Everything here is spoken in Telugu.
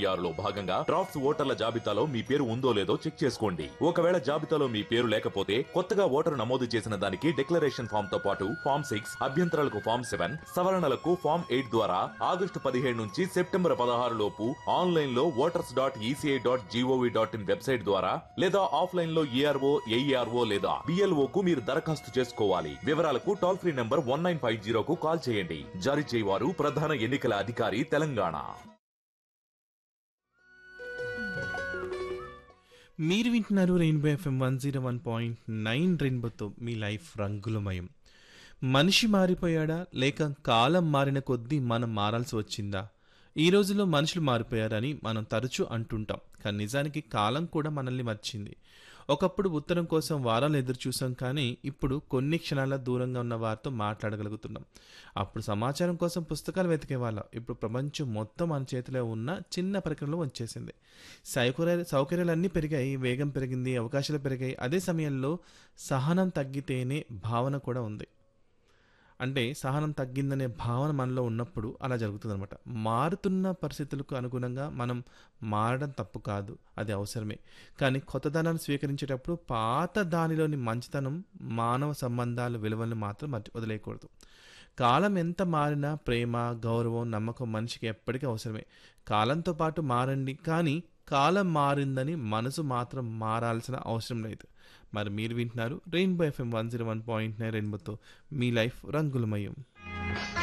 ఆరులో భాగంగా డ్రాఫ్ట్స్ ఓటర్ల జాబితాలో మీ పేరు ఉందో లేదో చెక్ చేసుకోండి ఒకవేళ జాబితాలో మీ పేరు లేకపోతే కొత్తగా ఓటరు నమోదు చేసిన దానికి డిక్లరేషన్ ఫామ్ తో పాటు ఫామ్ సిక్స్ అభ్యంతరాలకు ఫామ్ సెవెన్ సవరణలకు ఫామ్ ఎయిట్ ద్వారా ఆగస్టు పదిహేడు నుంచి సెప్టెంబర్ పదహారు లోపు ఆన్లైన్ లో voters dot ECI dot GOV dot in website ద్వారా లేదా ఆఫ్లైన్ లో ఈఆర్ఓ ఏఈఆర్ఓ లేదా బిఎల్ఓ కు మీరు దరఖాస్తు చేసుకోవాలి వివరాలకు toll free number one nine five జీరోకు కాల్ చేయండి జారీ చేయవారు ప్రధాన ఎన్నికల అధికారి తెలంగాణ మీరు వింటున్నారు rainbow FM one zero one point nine రెయిన్బోతో మీ లైఫ్ రంగులమయం మనిషి మారిపోయాడా లేక కాలం మారిన కొద్దీ మనం మారాల్సి వచ్చిందా ఈ రోజుల్లో మనుషులు మారిపోయారని మనం తరచూ అంటుంటాం కానీ నిజానికి కాలం కూడా మనల్ని మర్చింది ఒకప్పుడు ఉత్తరం కోసం వారాలు ఎదురు చూసాం కానీ ఇప్పుడు కొన్ని క్షణాల దూరంగా ఉన్న వారితో మాట్లాడగలుగుతున్నాం అప్పుడు సమాచారం కోసం పుస్తకాలు వెతికే వాళ్ళం ఇప్పుడు ప్రపంచం మొత్తం మన చేతిలో ఉన్న చిన్న పరికరంలో వచ్చేసింది సౌకర్యాలు సౌకర్యాలన్నీ పెరిగాయి వేగం పెరిగింది అవకాశాలు పెరిగాయి అదే సమయంలో సహనం తగ్గితేనే భావన కూడా ఉంది అంటే సహనం తగ్గిందనే భావన మనలో ఉన్నప్పుడు అలా జరుగుతుందన్నమాట మారుతున్న పరిస్థితులకు అనుగుణంగా మనం మారడం తప్పు కాదు అది అవసరమే కానీ కొత్తదనాన్ని స్వీకరించేటప్పుడు పాత దానిలోని మంచితనం మానవ సంబంధాల విలువలను మాత్రం మర్చి వదిలేయకూడదు కాలం ఎంత మారినా ప్రేమ గౌరవం నమ్మకం మనిషికి ఎప్పటికీ అవసరమే కాలంతో పాటు మారండి కానీ కాలం మారిందని మనసు మాత్రం మారాల్సిన అవసరం లేదు మరి మీరు వింటున్నారు rainbow FM one zero one point nine రెయిన్బోతో మీ లైఫ్ రంగులమయం